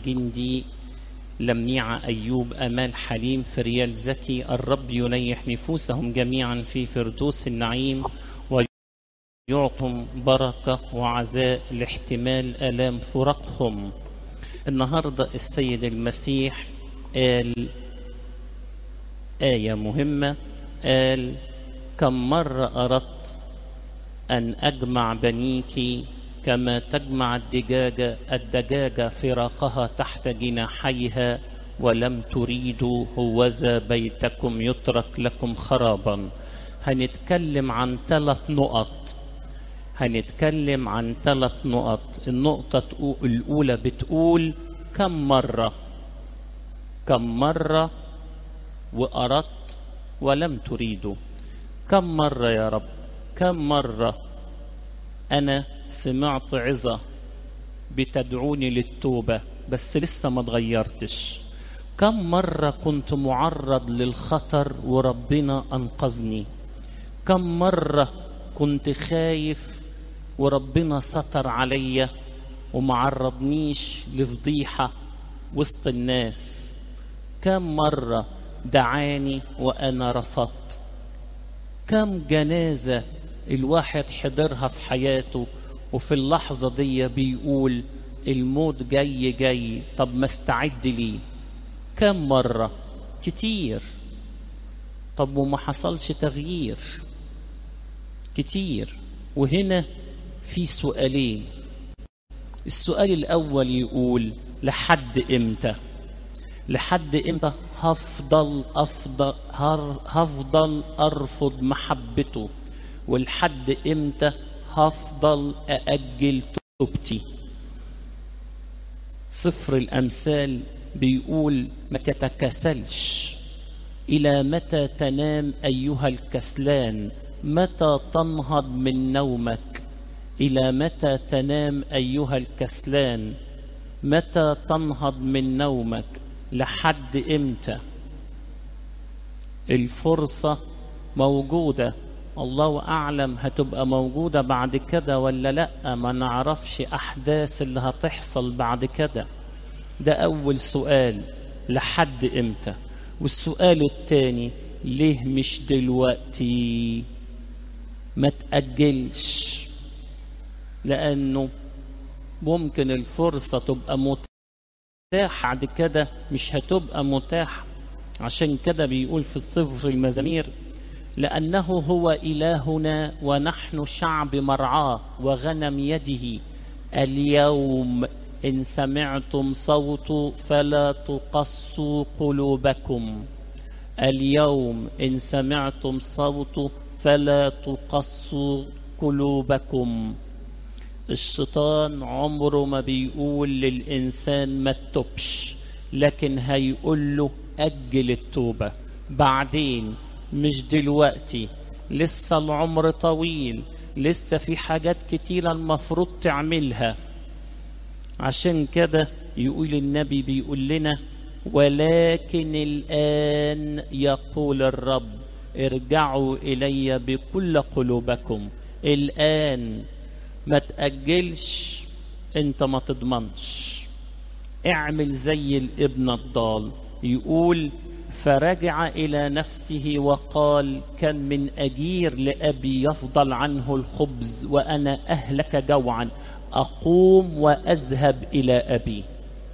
جندي لميعة أيوب أمال حليم فريال زكي الرب ينيح نفوسهم جميعا في فردوس النعيم ويعطم بركة وعزاء لاحتمال آلام فرقهم النهاردة السيد المسيح قال آية مهمة قال كم مرة أردت أن أجمع بنيك كما تجمع الدجاجة الدجاجة فراخها تحت جناحيها ولم تريدوا هوذا بيتكم يترك لكم خرابا هنتكلم عن ثلاث نقط هنتكلم عن ثلاث نقط النقطة الأولى بتقول كم مرة كم مرة وأردت ولم تريدوا كم مرة يا رب كم مرة أنا سمعت عظة بتدعوني للتوبة بس لسه ما اتغيرتش كم مرة كنت معرض للخطر وربنا أنقذني كم مرة كنت خايف وربنا ستر عليا ومعرضنيش لفضيحة وسط الناس كم مرة دعاني وأنا رفضت كم جنازة الواحد حضرها في حياته وفي اللحظة دي بيقول الموت جاي جاي طب ما استعد لي كم مرة كتير طب وما حصلش تغيير كتير وهنا في سؤالين السؤال الأول يقول لحد إمتى لحد إمتى هفضل أفضل هفضل أرفض محبته ولحد إمتى هفضل أأجل توبتي صفر الأمثال بيقول ما تتكسلش إلى متى تنام أيها الكسلان متى تنهض من نومك إلى متى تنام أيها الكسلان متى تنهض من نومك لحد إمتى الفرصة موجودة الله أعلم هتبقى موجودة بعد كده ولا لأ ما نعرفش أحداث اللي هتحصل بعد كده ده أول سؤال لحد إمتى والسؤال التاني ليه مش دلوقتي ما تأجلش لأنه ممكن الفرصة تبقى متاحة بعد كده مش هتبقى متاحة عشان كده بيقول في الصفر المزامير لأنه هو إلهنا ونحن شعب مرعاه وغنم يده اليوم إن سمعتم صوته فلا تقصوا قلوبكم اليوم إن سمعتم صوته فلا تقصوا قلوبكم الشيطان عمره ما بيقول للإنسان ما تتوبش لكن هيقول له أجل التوبة بعدين مش دلوقتي لسه العمر طويل لسه في حاجات كتيرة المفروض تعملها عشان كده يقول النبي بيقول لنا ولكن الآن يقول الرب ارجعوا إلي بكل قلوبكم الآن ما تأجلش انت ما تضمنش اعمل زي الابن الضال يقول فرجع إلى نفسه وقال كان من أجير لأبي يفضل عنه الخبز وأنا أهلك جوعا أقوم وأذهب إلى أبي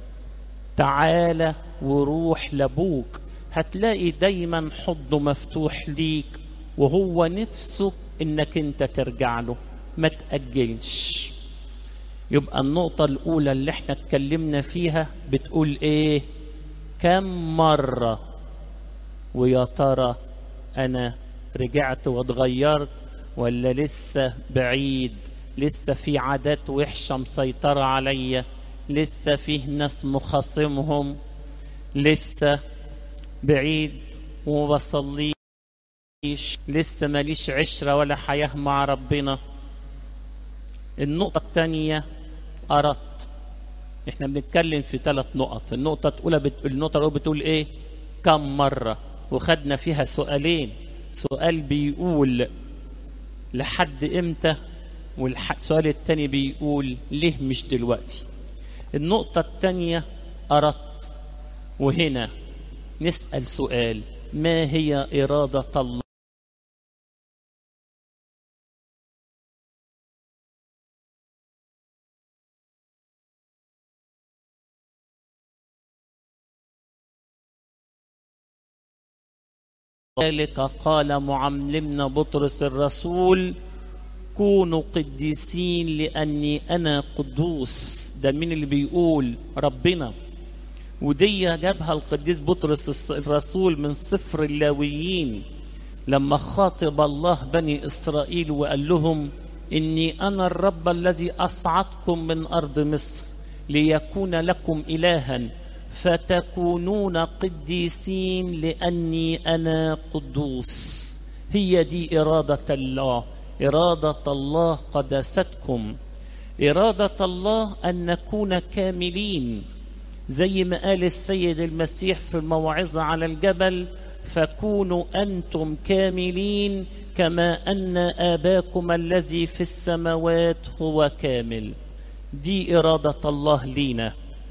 تعال وروح لأبوك هتلاقي دايما حضه مفتوح ليك وهو نفسه انك انت ترجع له ما تأجلش يبقى النقطة الأولى اللي احنا اتكلمنا فيها بتقول ايه كم مرة ويا ترى أنا رجعت واتغيرت ولا لسه بعيد لسه في عادات وحشة مسيطرة عليا لسه فيه ناس مخاصمهم لسه بعيد وما بصليش لسه ماليش عشرة ولا حياة مع ربنا النقطة الثانية أردت احنا بنتكلم في ثلاث نقط النقطة الأولى بت... النقطة الأولى بتقول إيه كم مرة وخدنا فيها سؤالين سؤال بيقول لحد إمتى والسؤال الثاني بيقول ليه مش دلوقتي النقطة الثانية أردت وهنا نسأل سؤال ما هي إرادة الله ذلك قال معلمنا بطرس الرسول كونوا قديسين لأني أنا قدوس ده مين اللي بيقول ربنا ودي جابها القديس بطرس الرسول من سفر اللاويين لما خاطب الله بني إسرائيل وقال لهم إني أنا الرب الذي أصعدكم من أرض مصر ليكون لكم إلها فتكونون قديسين لاني انا قدوس هي دي اراده الله اراده الله قداستكم اراده الله ان نكون كاملين زي ما قال السيد المسيح في الموعظه على الجبل فكونوا انتم كاملين كما ان اباكم الذي في السماوات هو كامل دي اراده الله لينا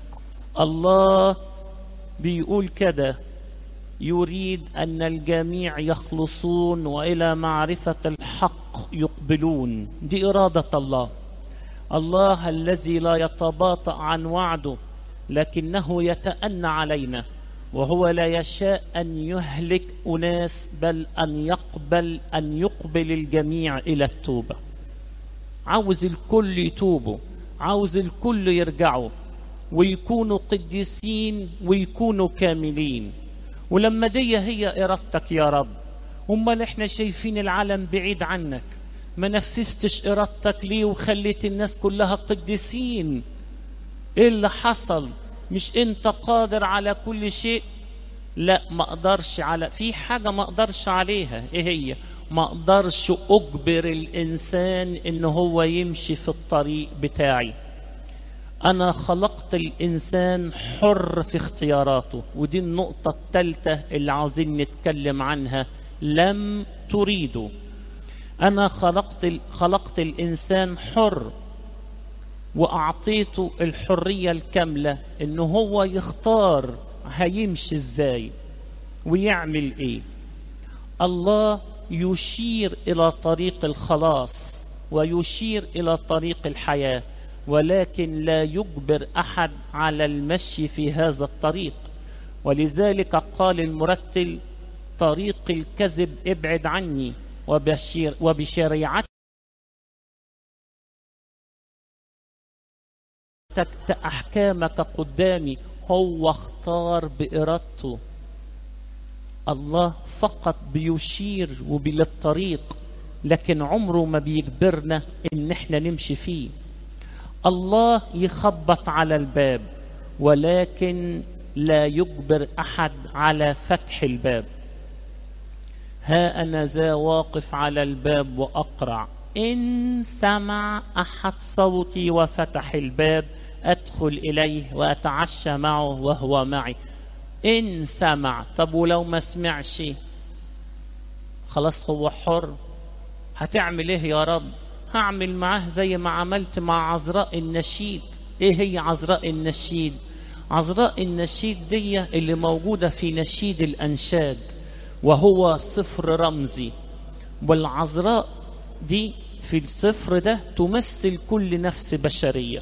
الله بيقول كده يريد ان الجميع يخلصون والى معرفه الحق يقبلون دي اراده الله الله الذي لا يتباطا عن وعده لكنه يتأنى علينا وهو لا يشاء ان يهلك اناس بل ان يقبل ان يقبل الجميع الى التوبه عاوز الكل يتوبوا عاوز الكل يرجعوا ويكونوا قديسين ويكونوا كاملين ولما دي هي إرادتك يا رب امال احنا شايفين العالم بعيد عنك ما نفذتش إرادتك ليه وخليت الناس كلها قديسين ايه اللي حصل مش انت قادر على كل شيء لا ما اقدرش على في حاجه ما اقدرش عليها ايه هي ما اقدرش اجبر الانسان ان هو يمشي في الطريق بتاعي أنا خلقت الإنسان حر في اختياراته ودي النقطة الثالثة اللي عاوزين نتكلم عنها لم تريدوا أنا خلقت خلقت الإنسان حر وأعطيته الحرية الكاملة إن هو يختار هيمشي إزاي ويعمل إيه الله يشير إلى طريق الخلاص ويشير إلى طريق الحياة ولكن لا يجبر احد على المشي في هذا الطريق ولذلك قال المرتل طريق الكذب ابعد عني وبشير وبشريعتك احكامك قدامي هو اختار بارادته الله فقط بيشير وبالطريق لكن عمره ما بيجبرنا ان احنا نمشي فيه الله يخبط على الباب ولكن لا يجبر احد على فتح الباب ها انا ذا واقف على الباب واقرع ان سمع احد صوتي وفتح الباب ادخل اليه واتعشى معه وهو معي ان سمع طب ولو ما سمعش خلاص هو حر هتعمل ايه يا رب هعمل معاه زي ما عملت مع عذراء النشيد ايه هي عذراء النشيد عذراء النشيد دي اللي موجودة في نشيد الأنشاد وهو صفر رمزي والعذراء دي في الصفر ده تمثل كل نفس بشرية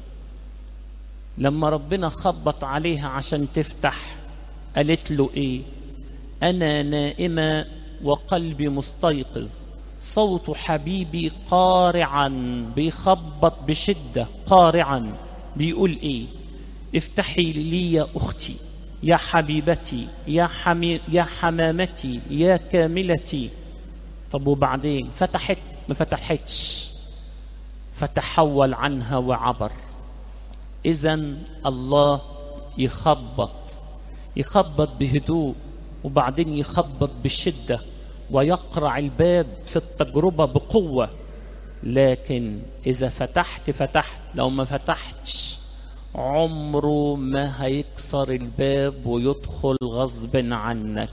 لما ربنا خبط عليها عشان تفتح قالت له ايه انا نائمة وقلبي مستيقظ صوت حبيبي قارعا بيخبط بشدة قارعا بيقول ايه افتحي لي يا اختي يا حبيبتي يا, حمي يا حمامتي يا كاملتي طب وبعدين فتحت ما فتحتش فتحول عنها وعبر اذا الله يخبط يخبط بهدوء وبعدين يخبط بشده ويقرع الباب في التجربه بقوه لكن اذا فتحت فتحت لو ما فتحتش عمره ما هيكسر الباب ويدخل غصب عنك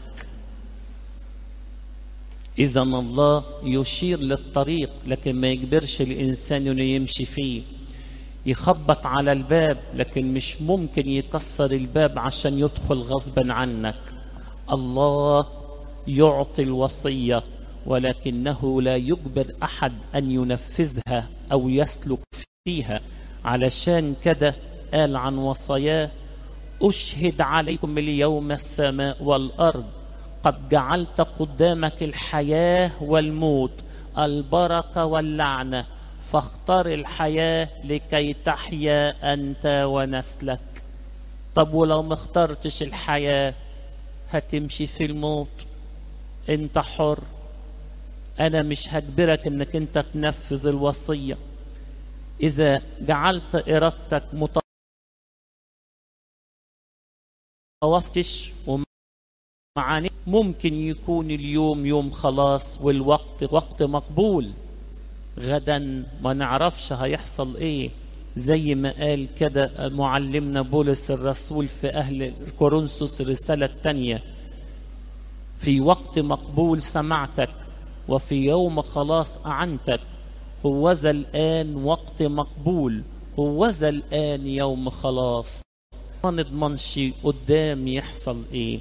اذا الله يشير للطريق لكن ما يجبرش الانسان انه يمشي فيه يخبط على الباب لكن مش ممكن يكسر الباب عشان يدخل غصبا عنك الله يعطي الوصيه ولكنه لا يجبر احد ان ينفذها او يسلك فيها علشان كده قال عن وصاياه اشهد عليكم اليوم السماء والارض قد جعلت قدامك الحياه والموت البركه واللعنه فاختر الحياه لكي تحيا انت ونسلك طب ولو ما اخترتش الحياه هتمشي في الموت انت حر انا مش هجبرك انك انت تنفذ الوصيه اذا جعلت ارادتك متوفتش ومعاني ممكن يكون اليوم يوم خلاص والوقت وقت مقبول غدا ما نعرفش هيحصل ايه زي ما قال كده معلمنا بولس الرسول في اهل كورنثوس الرساله الثانيه في وقت مقبول سمعتك وفي يوم خلاص أعنتك هوذا الآن وقت مقبول هوذا الآن يوم خلاص ما نضمنش قدام يحصل إيه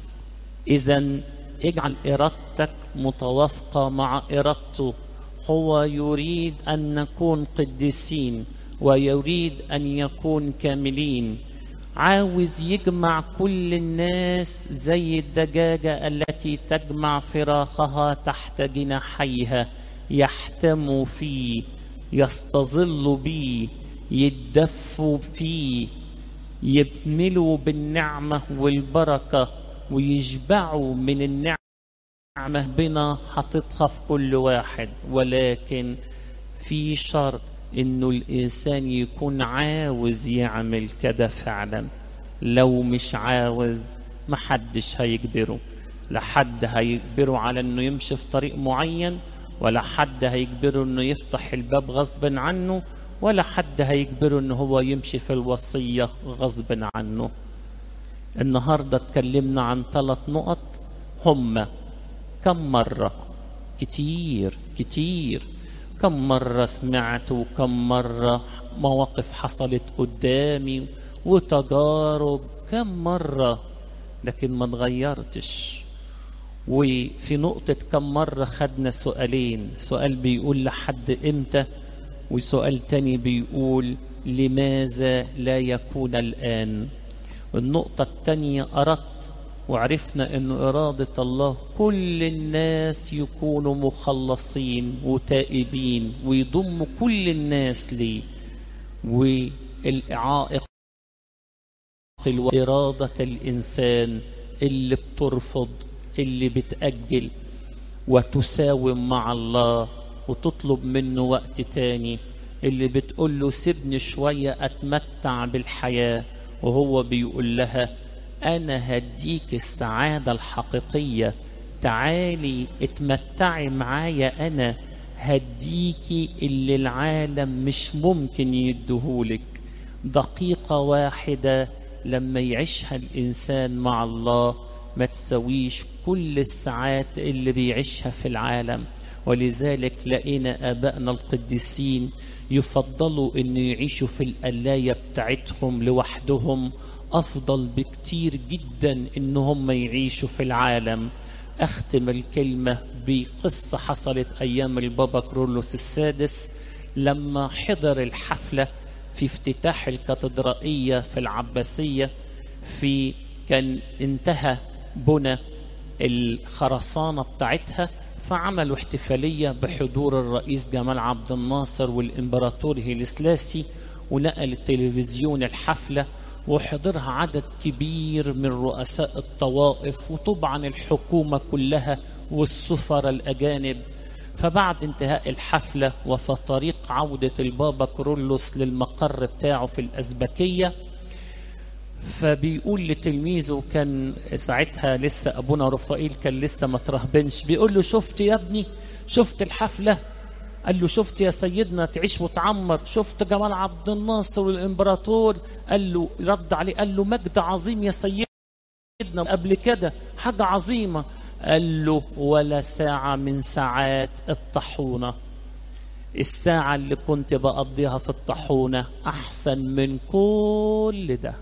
إذا اجعل إرادتك متوافقة مع إرادته هو يريد أن نكون قديسين ويريد أن يكون كاملين عاوز يجمع كل الناس زي الدجاجة التي تجمع فراخها تحت جناحيها يحتموا فيه يستظلوا بيه يتدفوا فيه يكملوا بالنعمة والبركة ويشبعوا من النعمة بنا حاططها في كل واحد ولكن في شرط انه الانسان يكون عاوز يعمل كده فعلا لو مش عاوز محدش هيجبره لا حد هيجبره على انه يمشي في طريق معين ولا حد هيجبره انه يفتح الباب غصبا عنه ولا حد هيجبره ان هو يمشي في الوصية غصبا عنه النهاردة اتكلمنا عن ثلاث نقط هما كم مرة كتير كتير كم مرة سمعت وكم مرة مواقف حصلت قدامي وتجارب كم مرة لكن ما اتغيرتش وفي نقطة كم مرة خدنا سؤالين سؤال بيقول لحد امتى وسؤال تاني بيقول لماذا لا يكون الآن النقطة التانية أردت وعرفنا أن إرادة الله كل الناس يكونوا مخلصين وتائبين ويضم كل الناس ليه والعائق إرادة الإنسان اللي بترفض اللي بتأجل وتساوم مع الله وتطلب منه وقت تاني اللي بتقول له سيبني شوية أتمتع بالحياة وهو بيقول لها أنا هديك السعادة الحقيقية تعالي اتمتعي معايا أنا هديكي اللي العالم مش ممكن يديهولك دقيقة واحدة لما يعيشها الإنسان مع الله ما تسويش كل الساعات اللي بيعيشها في العالم ولذلك لقينا آبائنا القديسين يفضلوا أن يعيشوا في القلاية بتاعتهم لوحدهم أفضل بكتير جدا إن هم يعيشوا في العالم أختم الكلمة بقصة حصلت أيام البابا كرولوس السادس لما حضر الحفلة في افتتاح الكاتدرائية في العباسية في كان انتهى بنى الخرسانة بتاعتها فعملوا احتفالية بحضور الرئيس جمال عبد الناصر والإمبراطور هيلسلاسي ونقل التلفزيون الحفلة وحضرها عدد كبير من رؤساء الطوائف وطبعا الحكومة كلها والسفراء الأجانب فبعد انتهاء الحفلة وفي طريق عودة البابا كرولوس للمقر بتاعه في الأزبكية فبيقول لتلميذه كان ساعتها لسه أبونا رفائيل كان لسه ما ترهبنش بيقول له شفت يا ابني شفت الحفلة قال له شفت يا سيدنا تعيش وتعمر شفت جمال عبد الناصر والإمبراطور قال له رد عليه قال له مجد عظيم يا سيدنا قبل كده حاجة عظيمة قال له ولا ساعة من ساعات الطحونة الساعة اللي كنت بقضيها في الطاحونة أحسن من كل ده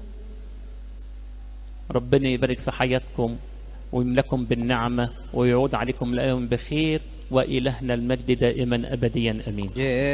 ربنا يبارك في حياتكم ويملكم بالنعمة ويعود عليكم الأيام بخير وإلهنا المجد دائما أبديا أمين